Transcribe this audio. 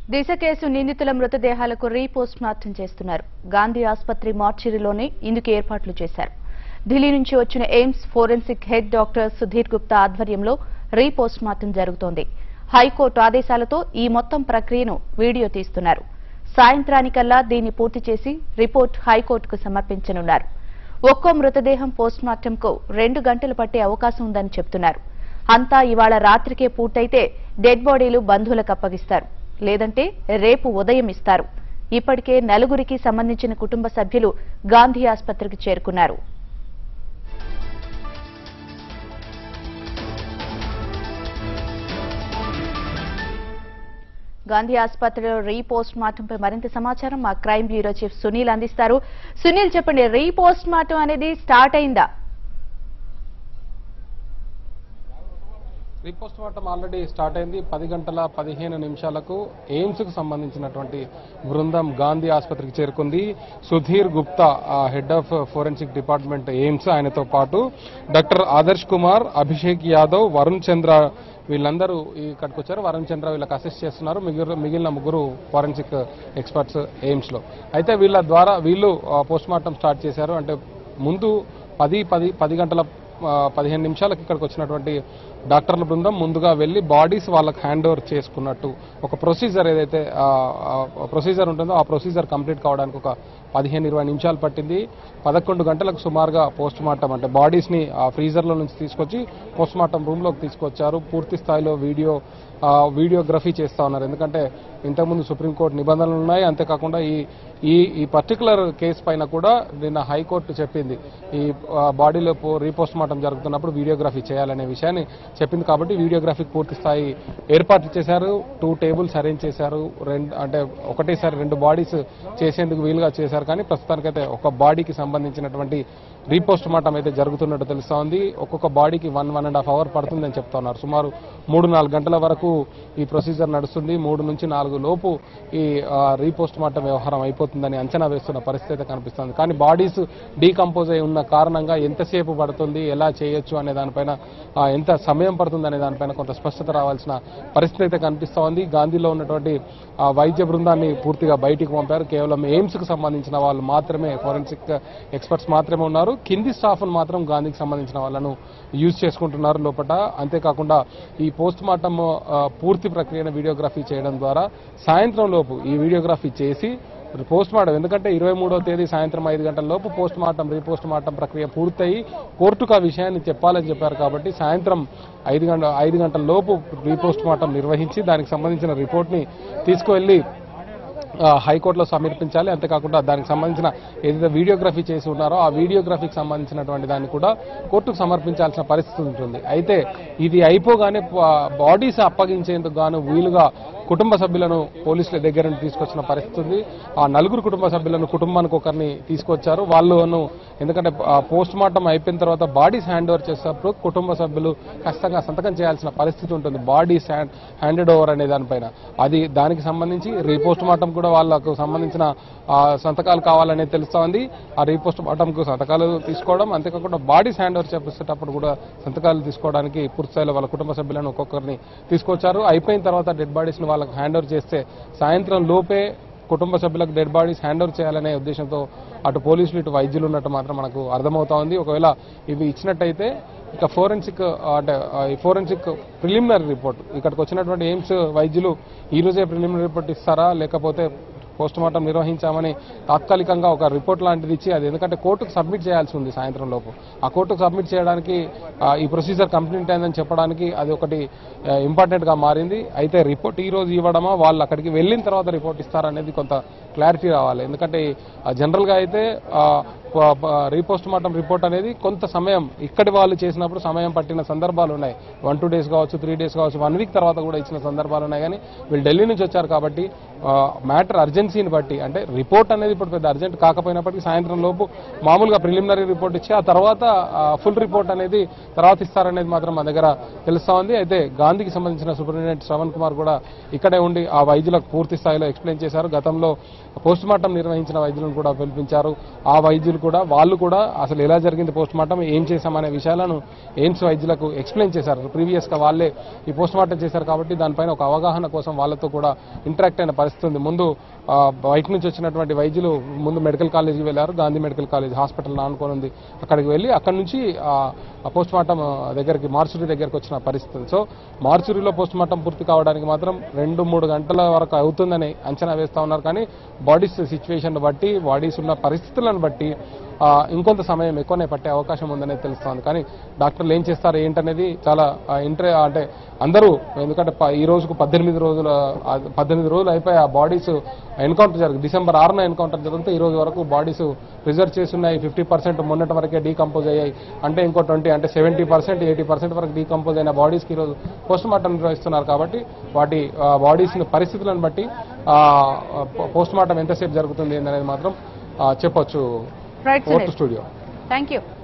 దిశ case నిందితుల మృతదేహాలకు repost mortem చేస్తున్నారు గాంధీ ఆసుపత్రి మార్చిరీలోనే ఇందుకు ఏర్పాట్లు చేశారు ఢిల్లీ నుంచి వచ్చిన AIIMS forensic head doctor Sudhir Gupta ఆధ్వర్యంలో రీపోస్ట్ మార్టం జరుగుతోంది హైకోర్టు ఆదేశాలతో ఈ మొత్తం ప్రక్రియను వీడియో తీస్తున్నారు సాయంత్రానికల్లా దీన్ని పూర్తి చేసి రిపోర్ట్ హైకోర్టుకు సమర్పించనున్నారు ఒక్కో మృతదేహం పోస్ట్ మార్టంకు రెండు గంటలు పట్టే అవకాశం ఉందని చెప్తున్నారు అంతా ఇవాళ రాత్రికే పూర్తయితే డెడ్ బాడీలు బంధువులకు అప్పగిస్తారు లేదంటే రేపు ఉదయం ఇస్తారు ఇప్పటికే నలుగురికి సంబంధించిన కుటుంబ సభ్యులు గాంధీ ఆసుపత్రికి చేరుకున్నారు గాంధీ ఆసుపత్రిలో రీపోస్ట్ మార్టంపై మరింత సమాచారం మా క్రైమ్ బ్యూరో చీఫ్ సునీల్ అందిస్తారు సునీల్ చెప్పండి రీపోస్ట్ మార్టం అనేది స్టార్ట్ అయిందా రీపోస్ట్ మార్టం ఆల్రెడీ స్టార్ట్ అయింది పది గంటల పదిహేను నిమిషాలకు ఎయిమ్స్ కు సంబంధించినటువంటి బృందం గాంధీ ఆసుపత్రికి చేరుకుంది Sudhir Gupta head of forensic department AIIMS ఆయనతో పాటు డాక్టర్ ఆదర్శ్ కుమార్ అభిషేక్ యాదవ్ వరుణ్ చంద్ర వీళ్ళందరూ ఇక్కడికి వచ్చారు వరుణ్ చంద్ర వీళ్ళకి అసిస్ట్ చేస్తున్నారు మిగిలిన మిగిలిన ముగ్గురు ఫోరెన్సిక్ ఎక్స్పర్ట్స్ ఎయిమ్స్ లో అయితే వీళ్ళ ద్వారా వీళ్ళు పోస్ట్ మార్టం స్టార్ట్ చేశారు అంటే ముందు పది పది పది గంటల ఆ, పదిహేను నిమిషాలకు ఇక్కడికి వచ్చినటువంటి డాక్టర్ల బృందం ముందుగా వెళ్ళి బాడీస్ వాళ్ళకి హ్యాండ్ ఓవర్ చేసుకున్నట్టు ఒక ప్రొసీజర్ ఏదైతే ప్రొసీజర్ ఉంటుందో ఆ ప్రొసీజర్ కంప్లీట్ కావడానికి ఒక పదిహేను ఇరవై నిమిషాలు పట్టింది పదకొండు గంటలకు సుమారుగా పోస్ట్ మార్టం అంటే బాడీస్ని ఆ ఫ్రీజర్లో నుంచి తీసుకొచ్చి పోస్ట్ మార్టం రూమ్లోకి తీసుకొచ్చారు పూర్తి స్థాయిలో వీడియో ఆ, వీడియోగ్రఫీ చేస్తా ఉన్నారు ఎందుకంటే ఇంతకుముందు సుప్రీంకోర్టు నిబంధనలు ఉన్నాయి అంతేకాకుండా ఈ ఈ ఈ పర్టికులర్ కేసు పైన కూడా నిన్న హైకోర్టు చెప్పింది ఈ ఆ, బాడీలో పో- రీపోస్ట్ మార్టం జరుగుతున్నప్పుడు వీడియోగ్రఫీ చేయాలనే విషయాన్ని చెప్పింది కాబట్టి వీడియోగ్రఫీకి పూర్తి స్థాయి ఏర్పాట్లు చేశారు టూ టేబుల్స్ అరేంజ్ చేశారు రెండు అంటే ఒకటేసారి రెండు బాడీస్ చేసేందుకు వీలుగా చేశారు కానీ ప్రస్తుతానికైతే ఒక బాడీకి సంబంధించినటువంటి రీపోస్ట్ మార్టం అయితే జరుగుతున్నట్టు తెలుస్తా ఉంది ఒక్కొక్క బాడీకి one one and half hour పడుతుందని చెప్తా ఉన్నారు సుమారు మూడు నాలుగు గంటల వరకు ఈ ప్రొసీజర్ నడుస్తుంది మూడు నుంచి నాలుగు లోపు ఈ ఆ, రీపోస్ట్ మార్టం వ్యవహారం అయిపోతుందని అంచనా వేస్తున్న పరిస్థితి అయితే కనిపిస్తుంది కానీ బాడీస్ డీకంపోజ్ అయి ఉన్న కారణంగా ఎంతసేపు పడుతుంది ఎలా చేయొచ్చు అనే దానిపైన ఆ, ఎంత సమయం పడుతుంది అనే దానిపైన కొంత స్పష్టత రావాల్సిన పరిస్థితి అయితే కనిపిస్తా ఉంది గాంధీలో ఉన్నటువంటి ఆ, వైద్య బృందాన్ని పూర్తిగా బయటికి పంపారు కేవలం ఎయిమ్స్ కు సంబంధించిన వాళ్ళు మాత్రమే ఫోరెన్సిక్ ఎక్స్పర్ట్స్ మాత్రమే ఉన్నారు కింది స్టాఫ్ మాత్రం గాంధీకి సంబంధించిన వాళ్ళను యూజ్ చేసుకుంటున్నారు లోపల అంతేకాకుండా ఈ పోస్ట్ మార్టం పూర్తి ప్రక్రియను వీడియోగ్రఫీ చేయడం ద్వారా సాయంత్రం లోపు ఈ వీడియోగ్రఫీ చేసి పోస్ట్ మార్టం ఎందుకంటే ఇరవై మూడో తేదీ సాయంత్రం ఐదు గంటల లోపు పోస్ట్ మార్టం రీపోస్ట్ మార్టం ప్రక్రియ పూర్తయి కోర్టుకు ఆ విషయాన్ని చెప్పాలని చెప్పారు కాబట్టి సాయంత్రం ఐదు గంటల ఐదు గంటల లోపు రీపోస్ట్ మార్టం నిర్వహించి దానికి సంబంధించిన రిపోర్ట్ని తీసుకువెళ్ళి ఆ, హైకోర్టులో సమర్పించాలి అంతేకాకుండా దానికి సంబంధించిన ఏదైతే వీడియోగ్రఫీ చేసి ఉన్నారో ఆ వీడియోగ్రఫీకి సంబంధించినటువంటి దాన్ని కూడా కోర్టుకు సమర్పించాల్సిన పరిస్థితి ఉంటుంది అయితే ఇది అయిపోగానే బాడీస్ అప్పగించేందుకు గాను వీలుగా కుటుంబ సభ్యులను పోలీసుల దగ్గర నుండి తీసుకొచ్చిన పరిస్థితి ఉంది ఆ నలుగురు కుటుంబ సభ్యులను కుటుంబానికి ఒకరిని తీసుకొచ్చారు వాళ్ళను ఎందుకంటే పోస్ట్ మార్టం అయిపోయిన తర్వాత బాడీస్ హ్యాండ్ ఓవర్ చేసేటప్పుడు కుటుంబ సభ్యులు ఖచ్చితంగా సంతకం చేయాల్సిన పరిస్థితి ఉంటుంది బాడీస్ హ్యాండ్ హ్యాండెడ్ ఓవర్ అనే దానిపైన అది దానికి సంబంధించి రీపోస్ట్ మార్టం కూడా వాళ్ళకు సంబంధించిన ఆ, సంతకాలు కావాలనేది తెలుస్తా ఉంది ఆ రీపోస్ట్ మార్టంకు సంతకాలు తీసుకోవడం అంతేకాకుండా బాడీస్ హ్యాండ్ ఓవర్ చేసేటప్పుడు కూడా సంతకాలు తీసుకోవడానికి పూర్తి స్థాయిలో వాళ్ళ కుటుంబ సభ్యులను ఒక్కొక్కరిని తీసుకొచ్చారు అయిపోయిన తర్వాత డెడ్ బాడీస్ని వాళ్ళకి హ్యాండ్ ఓవర్ చేస్తే సాయంత్రం లోపే కుటుంబ సభ్యులకు డెడ్ బాడీస్ హ్యాండ్ ఓవర్ చేయాలనే ఉద్దేశంతో అటు పోలీసులు ఇటు వైద్యులు ఉన్నట్టు మాత్రం మనకు అర్థమవుతా ఉంది ఒకవేళ ఇవి ఇచ్చినట్టయితే ఇక ఫోరెన్సిక్ అంటే ఆ, ఈ ఫోరెన్సిక్ ప్రిలిమినరీ రిపోర్ట్ ఇక్కడికి వచ్చినటువంటి ఎయిమ్స్ వైద్యులు ఈ రోజే ప్రిలిమినరీ రిపోర్ట్ ఇస్తారా లేకపోతే పోస్ట్ మార్టం నిర్వహించామని తాత్కాలికంగా ఒక రిపోర్ట్ లాంటిది ఇచ్చి అది ఎందుకంటే కోర్టుకు సబ్మిట్ చేయాల్సి ఉంది సాయంత్రం లోపు ఆ కోర్టుకు సబ్మిట్ చేయడానికి ఆ, ఈ ప్రొసీజర్ కంప్లీట్ అయిందని చెప్పడానికి అది ఒకటి ఇంపార్టెంట్ గా మారింది అయితే రిపోర్ట్ ఈ రోజు ఇవ్వడమా వాళ్ళు అక్కడికి వెళ్ళిన తర్వాత రిపోర్ట్ ఇస్తారనేది కొంత క్లారిటీ రావాలి ఎందుకంటే జనరల్ గా అయితే రీపోస్ట్ మార్టం రిపోర్ట్ అనేది కొంత సమయం ఇక్కడి వాళ్ళు చేసినప్పుడు సమయం పట్టిన సందర్భాలు ఉన్నాయి వన్ టూ డేస్ కావచ్చు త్రీ డేస్ కావచ్చు వన్ వీక్ తర్వాత కూడా ఇచ్చిన సందర్భాలు ఉన్నాయి కానీ వీళ్ళు ఢిల్లీ నుంచి వచ్చారు కాబట్టి మ్యాటర్ అర్జెన్సీ అర్జెన్సీని బట్టి అంటే రిపోర్ట్ అనేది ఇప్పుడు పెద్ద అర్జెంట్ కాకపోయినప్పటికీ సాయంత్రం లోపు మామూలుగా ప్రిలిమినరీ రిపోర్ట్ ఇచ్చి ఆ తర్వాత ఫుల్ రిపోర్ట్ అనేది తర్వాత ఇస్తారనేది మాత్రం మా దగ్గర తెలుస్తా ఉంది అయితే గాంధీకి సంబంధించిన సూపరింటెండెంట్ శ్రవణ్ కుమార్ కూడా ఇక్కడే ఉండి ఆ వైద్యులకు పూర్తి స్థాయిలో ఎక్స్ప్లెయిన్ చేశారు గతంలో పోస్ట్ మార్టం నిర్వహించిన వైద్యులను కూడా పిలిపించారు ఆ వైద్యులు కూడా వాళ్ళు కూడా అసలు ఎలా జరిగింది పోస్ట్ మార్టం ఏం చేశామనే విషయాలను ఎయిమ్స్ వైద్యులకు ఎక్స్ప్లెయిన్ చేశారు ప్రీవియస్ గా వాళ్ళే ఈ పోస్ట్ మార్టం చేశారు కాబట్టి దానిపైన ఒక అవగాహన కోసం వాళ్ళతో కూడా ఇంటరాక్ట్ అయిన పరిస్థితి ఉంది ముందు ఆ, బయట నుంచి వచ్చినటువంటి వైద్యులు ముందు మెడికల్ కాలేజీకి వెళ్ళారు గాంధీ మెడికల్ కాలేజ్ హాస్పిటల్ ఆనుకొని ఉంది అక్కడికి వెళ్ళి అక్కడి నుంచి పోస్ట్ మార్టం దగ్గరికి మార్చురీ దగ్గరికి వచ్చిన పరిస్థితి సో మార్చురీలో పోస్ట్ మార్టం పూర్తి కావడానికి మాత్రం రెండు మూడు గంటల వరకు అవుతుందని అంచనా వేస్తా ఉన్నారు కానీ బాడీస్ సిచ్యువేషన్ బట్టి బాడీస్ ఉన్న పరిస్థితులను బట్టి ఆ, ఇంకొంత సమయం ఎక్కువనే పట్టే అవకాశం ఉందనేది తెలుస్తోంది కానీ డాక్టర్లు ఏం చేస్తారు ఏంటనేది చాలా ఇంట్రె అంటే అందరూ ఎందుకంటే ప- ఈ రోజుకు పద్దెనిమిది రోజుల ఆ, పద్దెనిమిది రోజులు అయిపోయి ఆ బాడీస్ ఎన్కౌంటర్ జరిగింది డిసెంబర్ ఆరున ఎన్కౌంటర్ జరిగితే ఈ రోజు వరకు బాడీస్ ప్రిజర్వ్ చేసి ఉన్నాయి ఫిఫ్టీ పర్సెంట్ మొన్నటి వరకే డీకంపోజ్ అయ్యాయి అంటే ఇంకో ట్వంటీ అంటే సెవెంటీ పర్సెంట్ ఎయిటీ పర్సెంట్ వరకు డీకంపోజ్ అయిన బాడీస్కి ఈరోజు పోస్ట్ మార్టం నిర్వహిస్తున్నారు కాబట్టి వాటి బాడీస్ పరిస్థితులను బట్టి పోస్ట్ మార్టం ఎంతసేపు జరుగుతుంది అనేది మాత్రం ఆ, చెప్పొచ్చు right vote studio thank you